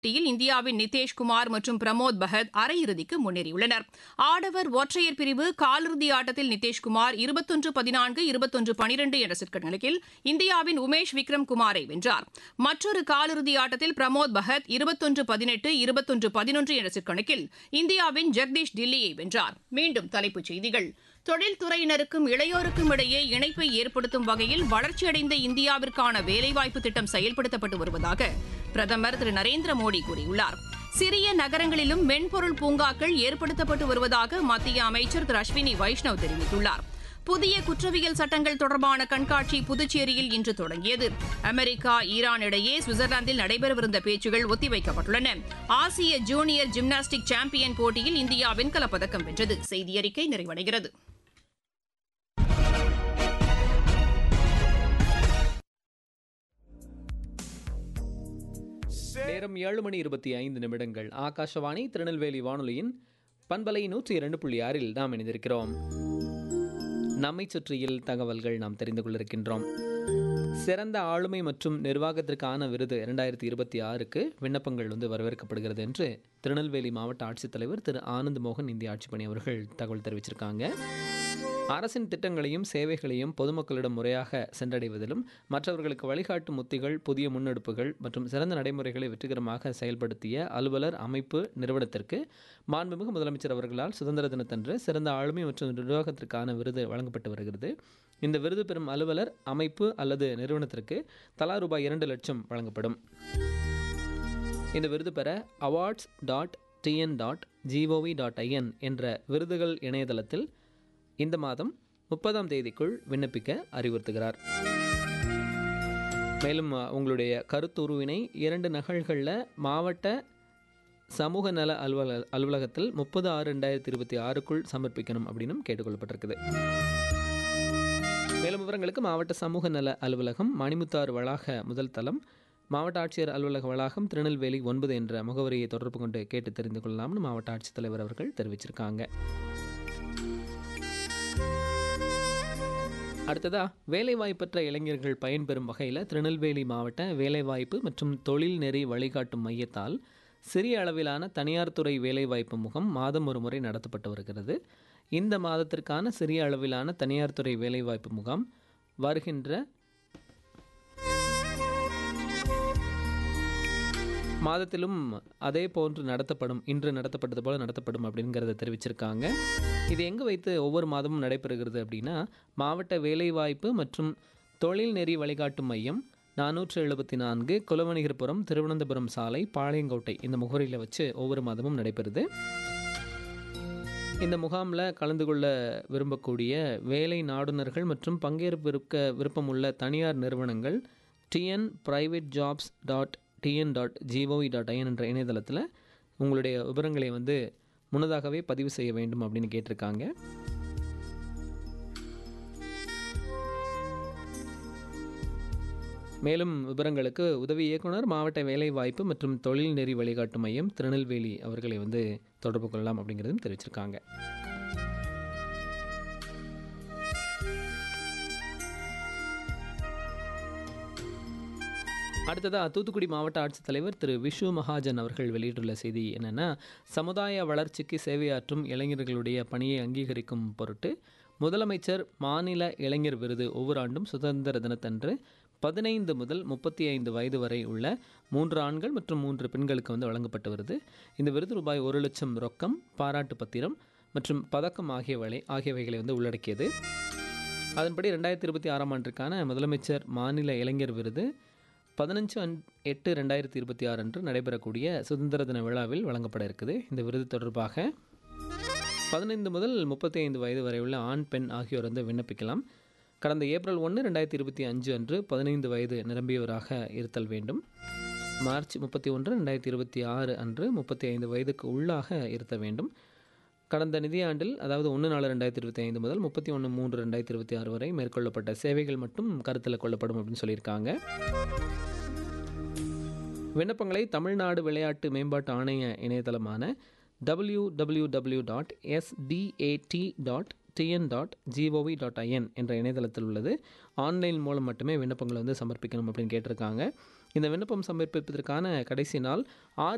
போட்டியில் இந்தியாவின் நிதேஷ்குமார் மற்றும் பிரமோத் பகத் அரையிறுதிக்கு முன்னேறியுள்ளனர் ஆடவர் ஒற்றையர் பிரிவு காலிறுதி ஆட்டத்தில் நிதேஷ்குமார் இருபத்தொன்று பதினான்கு இருபத்தொன்று பனிரெண்டு என்ற செட் கணக்கில் இந்தியாவின் உமேஷ் விக்ரம் குமாரை வென்றார் மற்றொரு காலிறுதி ஆட்டத்தில் பிரமோத் பகத் இருபத்தொன்று பதினெட்டு இருபத்தொன்று பதினொன்று என்ற செட் கணக்கில் இந்தியாவின் ஜெகதீஷ் டில்லியை வென்றார் மீண்டும் தலைப்புச் செய்திகள் தொழில்துறையினருக்கும் இளையோருக்கும் இடையே இணைப்பை ஏற்படுத்தும் வகையில் வளர்ச்சியடைந்த இந்தியாவிற்கான வேலைவாய்ப்பு திட்டம் செயல்படுத்தப்பட்டு வருவதாக பிரதமர் திரு நரேந்திர மோடி கூறியுள்ளார் சிறிய நகரங்களிலும் மென்பொருள் பூங்காக்கள் ஏற்படுத்தப்பட்டு வருவதாக மத்திய அமைச்சர் திரு அஸ்வினி வைஷ்ணவ் தெரிவித்துள்ளார் புதிய குற்றவியல் சட்டங்கள் தொடர்பான கண்காட்சி புதுச்சேரியில் இன்று தொடங்கியது அமெரிக்கா ஈரான் இடையே சுவிட்சர்லாந்தில் நடைபெறவிருந்த பேச்சுகள் ஒத்திவைக்கப்பட்டுள்ளன ஆசிய ஜூனியர் ஜிம்னாஸ்டிக் சாம்பியன் போட்டியில் இந்தியா வெண்கலப் பதக்கம் வென்றது செய்தியறிக்கை நிறைவடைகிறது நேரம் ஏழு மணி இருபத்தி ஐந்து நிமிடங்கள் ஆகாஷவாணி திருநெல்வேலி வானொலியின் பண்பலை நூற்றி இரண்டு புள்ளி ஆறில் நாம் இணைந்திருக்கிறோம் நம்மை சுற்றியில் தகவல்கள் நாம் தெரிந்து கொள்ளிருக்கின்றோம் சிறந்த ஆளுமை மற்றும் நிர்வாகத்திற்கான விருது இரண்டாயிரத்தி இருபத்தி ஆறுக்கு விண்ணப்பங்கள் வந்து வரவேற்கப்படுகிறது என்று திருநெல்வேலி மாவட்ட ஆட்சித்தலைவர் திரு ஆனந்த் மோகன் இந்திய ஆட்சிப்பணி அவர்கள் தகவல் தெரிவிச்சிருக்காங்க அரசின் திட்டங்களையும் சேவைகளையும் பொதுமக்களிடம் முறையாக சென்றடைவதிலும் மற்றவர்களுக்கு வழிகாட்டும் உத்திகள் புதிய முன்னெடுப்புகள் மற்றும் சிறந்த நடைமுறைகளை வெற்றிகரமாக செயல்படுத்திய அலுவலர் அமைப்பு நிறுவனத்திற்கு மாண்புமிகு முதலமைச்சர் அவர்களால் சுதந்திர தினத்தன்று சிறந்த ஆளுமை மற்றும் நிர்வாகத்திற்கான விருது வழங்கப்பட்டு வருகிறது இந்த விருது பெறும் அலுவலர் அமைப்பு அல்லது நிறுவனத்திற்கு தலா ரூபாய் இரண்டு லட்சம் வழங்கப்படும் இந்த விருது பெற awards dot TN dot GOV dot IN என்ற விருதுகள் இணையதளத்தில் இந்த மாதம் முப்பதாம் தேதிக்குள் விண்ணப்பிக்க அறிவுறுத்துகிறார் மேலும் அஹ், உங்களுடைய கருத்துருவினை இரண்டு நகல்களில் மாவட்ட சமூக நல அலுவல அலுவலகத்தில் முப்பது ஆறு ரெண்டாயிரத்தி இருபத்தி ஆறுக்குள் சமர்ப்பிக்கணும் அப்படின்னும் கேட்டுக்கொள்ளப்பட்டிருக்குது மேலும் விவரங்களுக்கு மாவட்ட சமூக நல அலுவலகம் மணிமுத்தாறு வளாக முதல் தளம் மாவட்ட ஆட்சியர் அலுவலக வளாகம் திருநெல்வேலி ஒன்பது என்ற முகவரியை தொடர்பு கொண்டு கேட்டு தெரிந்து கொள்ளலாம்னு மாவட்ட ஆட்சித்தலைவர் அவர்கள் தெரிவிச்சிருக்காங்க அடுத்ததா வேலைவாய்ப்பற்ற இளைஞர்கள் பயன்பெறும் வகையில் திருநெல்வேலி மாவட்ட வேலைவாய்ப்பு மற்றும் தொழில் நெறி வழிகாட்டும் மையத்தால் சிறிய அளவிலான தனியார் துறை வேலைவாய்ப்பு முகாம் மாதம் ஒரு முறை நடத்தப்பட்டு வருகிறது இந்த மாதத்திற்கான சிறிய அளவிலான தனியார் துறை வேலைவாய்ப்பு முகாம் வருகின்ற மாதத்திலும் அதே போன்று நடத்தப்படும் இன்று நடத்தப்பட்டது போல நடத்தப்படும் அப்படிங்கிறத தெரிவிச்சிருக்காங்க இது எங்கே வைத்து ஒவ்வொரு மாதமும் நடைபெறுகிறது அப்படின்னா மாவட்ட வேலைவாய்ப்பு மற்றும் தொழில் நெறி வழிகாட்டும் மையம் நானூற்று எழுபத்தி நான்கு குலவணிகர்புரம் திருவனந்தபுரம் சாலை பாளையங்கோட்டை இந்த முகவரியில் வச்சு ஒவ்வொரு மாதமும் நடைபெறுது இந்த முகாமில் கலந்து கொள்ள விரும்பக்கூடிய வேலை நாடுனர்கள் மற்றும் பங்கேற்பிருக்க விருப்பமுள்ள தனியார் நிறுவனங்கள் TN private jobs dot TN dot GOV dot IN என்ற இணையதளத்தில் உங்களுடைய விவரங்களை வந்து முன்னதாகவே பதிவு செய்ய வேண்டும் அப்படின்னு கேட்டிருக்காங்க மேலும் விவரங்களுக்கு உதவி இயக்குனர் மாவட்ட வேலைவாய்ப்பு மற்றும் தொழில் நெறி வழிகாட்டு மையம் திருநெல்வேலி அவர்களை வந்து தொடர்பு கொள்ளலாம் அப்படிங்கிறதும் தெரிவிச்சிருக்காங்க அடுத்ததாக தூத்துக்குடி மாவட்ட ஆட்சித்தலைவர் திரு விஷு மகாஜன் அவர்கள் வெளியிட்டுள்ள செய்தி என்னென்னா சமுதாய வளர்ச்சிக்கு சேவையாற்றும் இளைஞர்களுடைய பணியை அங்கீகரிக்கும் பொருட்டு முதலமைச்சர் மாநில இளைஞர் விருது ஒவ்வொரு ஆண்டும் சுதந்திர தினத்தன்று பதினைந்து முதல் முப்பத்தி ஐந்து வயது வரை உள்ள மூன்று ஆண்கள் மற்றும் மூன்று பெண்களுக்கு வந்து வழங்கப்பட்டு வருது இந்த விருது ரூபாய் ஒரு லட்சம் ரொக்கம் பாராட்டு பத்திரம் மற்றும் பதக்கம் ஆகியவை ஆகியவைகளை வந்து உள்ளடக்கியது அதன்படி ரெண்டாயிரத்தி இருபத்தி ஆறாம் ஆண்டிற்கான முதலமைச்சர் மாநில இளைஞர் விருது பதினஞ்சு அன் எட்டு ரெண்டாயிரத்தி இருபத்தி ஆறு அன்று நடைபெறக்கூடிய சுதந்திர தின விழாவில் வழங்கப்பட இருக்குது இந்த விருது தொடர்பாக பதினைந்து முதல் முப்பத்தி ஐந்து வயது வரை உள்ள ஆண் பெண் ஆகியோர் வந்து விண்ணப்பிக்கலாம் கடந்த ஏப்ரல் ஒன்று ரெண்டாயிரத்தி இருபத்தி அஞ்சு அன்று பதினைந்து வயது நிரம்பியவராக இருத்தல் வேண்டும் மார்ச் முப்பத்தி ஒன்று ரெண்டாயிரத்தி இருபத்தி ஆறு அன்று முப்பத்தி ஐந்து வயதுக்கு உள்ளாக இருத்த வேண்டும் கடந்த நிதியாண்டில் அதாவது ஒன்று நாலு ரெண்டாயிரத்தி இருபத்தி ஐந்து முதல் முப்பத்தி ஒன்று மூன்று ரெண்டாயிரத்தி இருபத்தி ஆறு வரை மேற்கொள்ளப்பட்ட சேவைகள் மட்டும் கருத்தில் கொள்ளப்படும் அப்படின்னு சொல்லியிருக்காங்க விண்ணப்பங்களை தமிழ்நாடு விளையாட்டு மேம்பாட்டு ஆணைய இணையதளமான W W W dot SDAT dot TN dot GOV dot IN என்ற இணையதளத்தில் உள்ளது ஆன்லைன் மூலம் மட்டுமே விண்ணப்பங்களை வந்து சமர்ப்பிக்கணும் அப்படின்னு கேட்டிருக்காங்க இந்த விண்ணப்பம் சமர்ப்பிப்பதற்கான கடைசி நாள் ஆறு